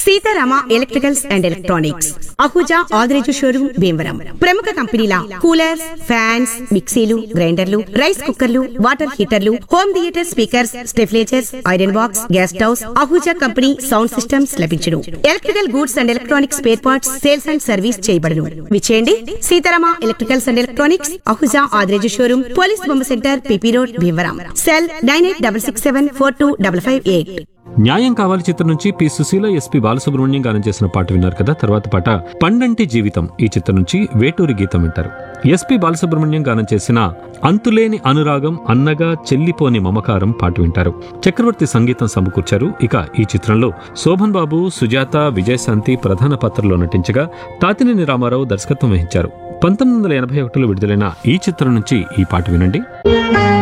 Sitarama electricals and electronics Ahuja Adireju showroom Bhimavaram ప్రముఖ కంపెనీల coolers fans మిక్సీలు గ్రైండర్లు రైస్ కుక్కర్లు వాటర్ హీటర్లు home theatre speakers stabilizers iron box gas stoves Ahuja company sound systems లభించును electrical goods and electronics spare parts sales and service చేయబడును విచేయండి Seetharama electricals and electronics Ahuja Adireju showroom police బొమ్మ centre PP road Bhimavaram cell nine eight double six seven four two double five eight న్యాయం కావాలి చిత్రం నుంచి P Susheela SP Balasubrahmanyam గానం చేసిన పాట విన్నారు కదా తర్వాత పాట పండంటి జీవితం ఈ చిత్రం నుంచి వేటూరి గీతం వింటారు ఎస్పి బాలసుబ్రహ్మణ్యం గానం చేసిన అంతులేని అనురాగం అన్నగా చెల్లిపోని మమకారం పాట వింటారు చక్రవర్తి సంగీతం సమకూర్చారు ఇక ఈ చిత్రంలో శోభన్ బాబు సుజాత విజయశాంతి ప్రధాన పాత్రలో నటించగా తాతినేని రామారావు దర్శకత్వం వహించారు పంతొమ్మిది వందల ఎనభై ఒకటిలో విడుదలైన ఈ చిత్రం నుంచి ఈ పాట వినండి